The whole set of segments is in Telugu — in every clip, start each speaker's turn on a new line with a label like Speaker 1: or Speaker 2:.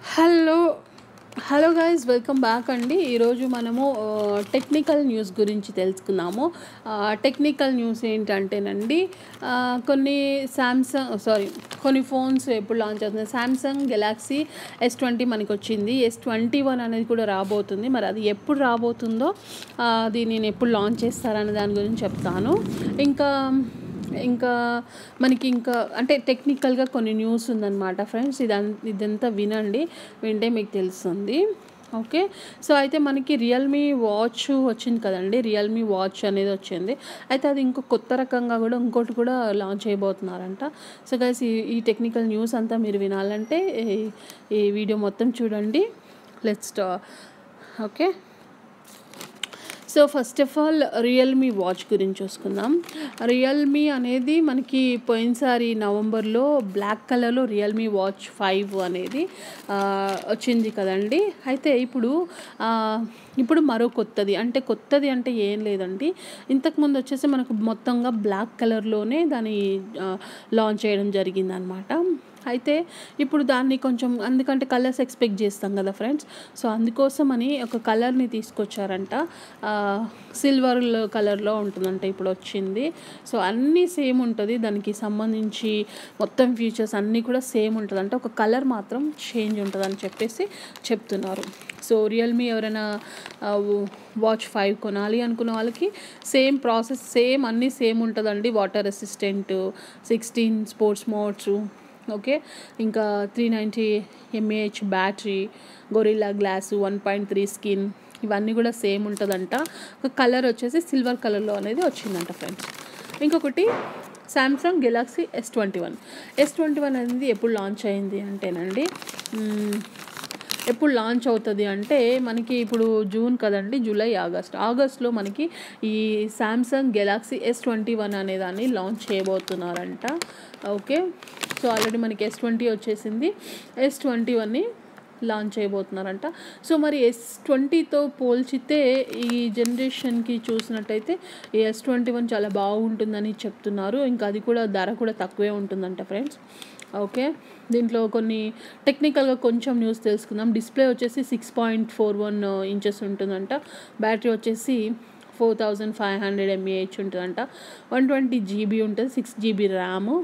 Speaker 1: hello hello guys welcome back అండి ఈరోజు మనము టెక్నికల్ న్యూస్ గురించి తెలుసుకుందాము టెక్నికల్ న్యూస్ ఏంటంటేనండి ఆ, కొన్ని శాంసంగ్ సారీ కొన్ని ఫోన్స్ ఎప్పుడు లాంచ్ అవుతుంది శాంసంగ్ గెలాక్సీ ఎస్ ట్వంటీ మనకి వచ్చింది ఎస్ ట్వంటీ వన్ అనేది కూడా రాబోతుంది మరి అది ఎప్పుడు రాబోతుందో ఆ, అది నేను ఎప్పుడు లాంచ్ చేస్తారనే దాని గురించి చెప్తాను ఇంకా ఇంకా మనకి ఇంకా అంటే టెక్నికల్గా కొన్ని న్యూస్ ఉందన్నమాట ఫ్రెండ్స్ ఇదం ఇదంతా వినండి వింటే మీకు తెలుస్తుంది ఓకే సో అయితే మనకి రియల్మీ వాచ్ వచ్చింది కదండి రియల్మీ వాచ్ అనేది వచ్చింది అయితే అది ఇంకో కొత్త రకంగా కూడా ఇంకోటి కూడా లాంచ్ చేయబోతున్నారంట సో గైస్ ఈ ఈ టెక్నికల్ న్యూస్ అంతా మీరు వినాలంటే ఈ- ఈ వీడియో మొత్తం చూడండి let's okay so first of all Realme watch గురించి చూసుకుందాం రియల్మీ అనేది మనకి పోయినసారి నవంబర్లో బ్లాక్ కలర్లో రియల్మీ వాచ్ ఫైవ్ అనేది ఆ, వచ్చింది కదండి అయితే ఇప్పుడు ఆ, ఇప్పుడు మరో కొత్తది అంటే కొత్తది అంటే ఏం లేదండి ఇంతకుముందు వచ్చేసి మనకు మొత్తంగా బ్లాక్ కలర్లోనే దాన్ని లాంచ్ చేయడం జరిగిందనమాట అయితే ఇప్పుడు దాన్ని కొంచెం అందుకంటే కలర్స్ ఎక్స్పెక్ట్ చేస్తాం కదా ఫ్రెండ్స్ సో అందుకోసమని ఒక కలర్ని తీసుకొచ్చారంట సిల్వర్ కలర్లో ఉంటుందంట ఇప్పుడు వచ్చింది సో అన్నీ సేమ్ ఉంటుంది దానికి సంబంధించి మొత్తం ఫీచర్స్ అన్నీ కూడా సేమ్ ఉంటుందంట ఒక కలర్ మాత్రం చేంజ్ ఉంటుందని చెప్పేసి చెప్తున్నారు సో రియల్మీ ఎవరైనా వాచ్ ఫైవ్ కొనాలి అనుకున్న వాళ్ళకి సేమ్ ప్రాసెస్ సేమ్ అన్నీ సేమ్ ఉంటుందండి water resistant sixteen sports modes okay ఇంకా three ninety mAh battery Gorilla glass one point three skin ఇవన్నీ కూడా సేమ్ ఉంటుందంట ఒక కలర్ వచ్చేసి సిల్వర్ కలర్లో అనేది వచ్చిందంట ఫ్రెండ్స్ ఇంకొకటి Samsung Galaxy S twenty one S twenty one అనేది ఎప్పుడు లాంచ్ అయింది అంటేనండి మ్మ్, ఎప్పుడు లాంచ్ అవుతుంది అంటే మనకి ఇప్పుడు జూన్ కదండి జూలై ఆగస్ట్ ఆగస్ట్లో మనకి ఈ Samsung Galaxy S twenty one అనే దాన్ని లాంచ్ చేయబోతున్నారంట ఓకే సో ఆల్రెడీ మనకి ఎస్ ట్వంటీ వచ్చేసింది ఎస్ ట్వంటీ వన్ని లాంచ్ చేయబోతున్నారంట సో మరి ఎస్ ట్వంటీతో పోల్చితే ఈ జనరేషన్కి చూసినట్టయితే ఈ ఎస్ ట్వంటీ వన్ చాలా బాగుంటుందని చెప్తున్నారు ఇంకా అది కూడా ధర కూడా తక్కువే ఉంటుందంట ఫ్రెండ్స్ ఓకే దీంట్లో కొన్ని టెక్నికల్గా కొంచెం న్యూస్ తెలుసుకుందాం డిస్ప్లే వచ్చేసి six point four one inches ఉంటుందంట బ్యాటరీ వచ్చేసి four thousand five hundred mAh ఉంటుందంట వన్ ట్వంటీ జీబీ ఉంటుంది సిక్స్ జీబీ ర్యామ్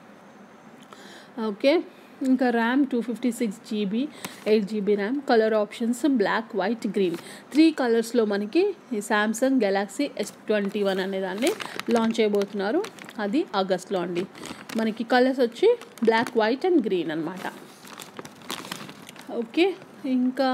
Speaker 1: ఓకే ఇంకా RAM two fifty six GB eight GB RAM colour options black white green three కలర్స్లో మనకి ఈ Samsung Galaxy S twenty one అనే దాన్ని లాంచ్ చేయబోతున్నారు అది ఆగస్ట్లో అండి మనకి కలర్స్ వచ్చి బ్లాక్ వైట్ అండ్ గ్రీన్ అనమాట ఓకే ఇంకా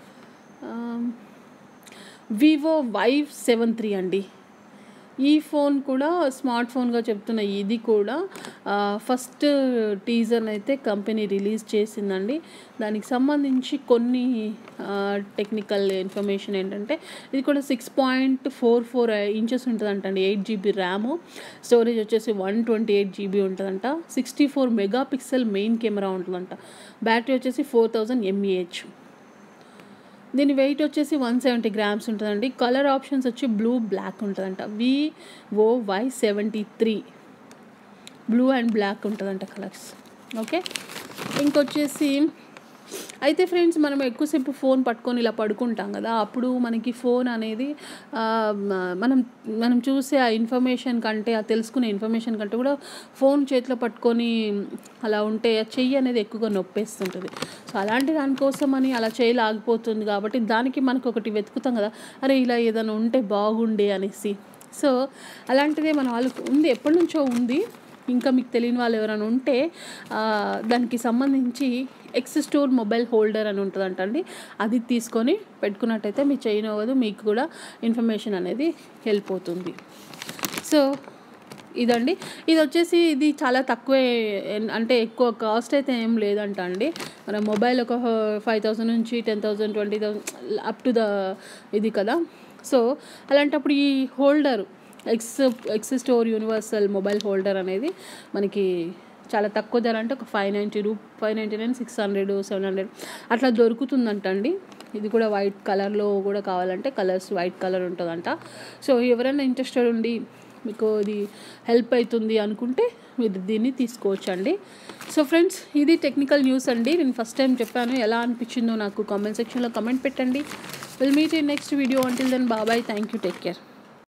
Speaker 1: వివో వైవ్ సెవెన్ త్రీ అండి ఈ ఫోన్ కూడా స్మార్ట్ ఫోన్గా చెప్తున్న ఇది కూడా ఆ, ఫస్ట్ టీజర్ అయితే కంపెనీ రిలీజ్ చేసిందండి దానికి సంబంధించి కొన్ని ఆ, టెక్నికల్ ఇన్ఫర్మేషన్ ఏంటంటే ఇది కూడా six point four four inches ఉంటుందంటండి ఎయిట్ జీబీ ర్యామ్ స్టోరేజ్ వచ్చేసి వన్ ట్వంటీ ఎయిట్ జీబీ ఉంటుందంట sixty four megapixel main camera ఉంటుందంట బ్యాటరీ వచ్చేసి ఫోర్ థౌజండ్ ఎంఈహెచ్ దీని వెయిట్ వచ్చేసి వన్ సెవెంటీ గ్రామ్స్ ఉంటుందండి కలర్ ఆప్షన్స్ వచ్చి బ్లూ బ్లాక్ ఉంటుందంట Vivo Y seventy three blue and black ఉంటుందంట కలర్స్ ఓకే ఇంకొచ్చేసి అయితే ఫ్రెండ్స్ మనం ఎక్కువసేపు ఫోన్ పట్టుకొని ఇలా పడుకుంటాం కదా అప్పుడు మనకి ఫోన్ అనేది ఆ, మ- మనం మనం చూసే ఆ ఇన్ఫర్మేషన్ కంటే ఆ తెలుసుకునే ఇన్ఫర్మేషన్ కంటే కూడా ఫోన్ చేతిలో పట్టుకొని అలా ఉంటే ఆ చెయ్యి అనేది ఎక్కువగా నొప్పేస్తుంటుంది సో అలాంటి దానికోసం అని అలా చేయి ఆగిపోతుంది కాబట్టి దానికి మనకు ఒకటి వెతుకుతాం కదా అరే ఇలా ఏదైనా ఉంటే బాగుండే అనేసి సో అలాంటిదే మన వాళ్ళకు ఉంది ఎప్పటి నుంచో ఉంది ఇంకా మీకు తెలియని వాళ్ళు ఎవరైనా ఉంటే ఆ, దానికి సంబంధించి ఎక్స్ స్టోర్ మొబైల్ హోల్డర్ అని ఉంటుందంట అండి అది తీసుకొని పెట్టుకున్నట్టయితే మీ చైన్ అవ్వదు మీకు కూడా ఇన్ఫర్మేషన్ అనేది వెళ్ళిపోతుంది సో ఇదండి ఇది వచ్చేసి ఇది చాలా తక్కువే ఎన్- అంటే ఎక్కువ కాస్ట్ అయితే ఏం లేదంట అండి మన మొబైల్ ఒక ఫైవ్ థౌసండ్ నుంచి ten thousand twenty thousand up to the ఇది కదా సో అలాంటప్పుడు ఈ holder X X store universal mobile holder అనేది మనకి చాలా తక్కువ ధర అంటే ఒక ఫైవ్ నైంటీ రూ five ninety nine six hundred seven hundred అట్లా దొరుకుతుందంట అండి ఇది కూడా వైట్ కలర్లో కూడా కావాలంటే కలర్స్ వైట్ కలర్ ఉంటుందంట సో ఎవరైనా ఇంట్రెస్టెడ్ ఉండి మీకు ఇది హెల్ప్ అవుతుంది అనుకుంటే మీరు దీన్ని తీసుకోవచ్చు అండి సో ఫ్రెండ్స్ ఇది టెక్నికల్ న్యూస్ అండి నేను ఫస్ట్ టైం చెప్పాను ఎలా అనిపించిందో నాకు కామెంట్ సెక్షన్లో కమెంట్ పెట్టండి will meet in next video until then bye bye thank you take care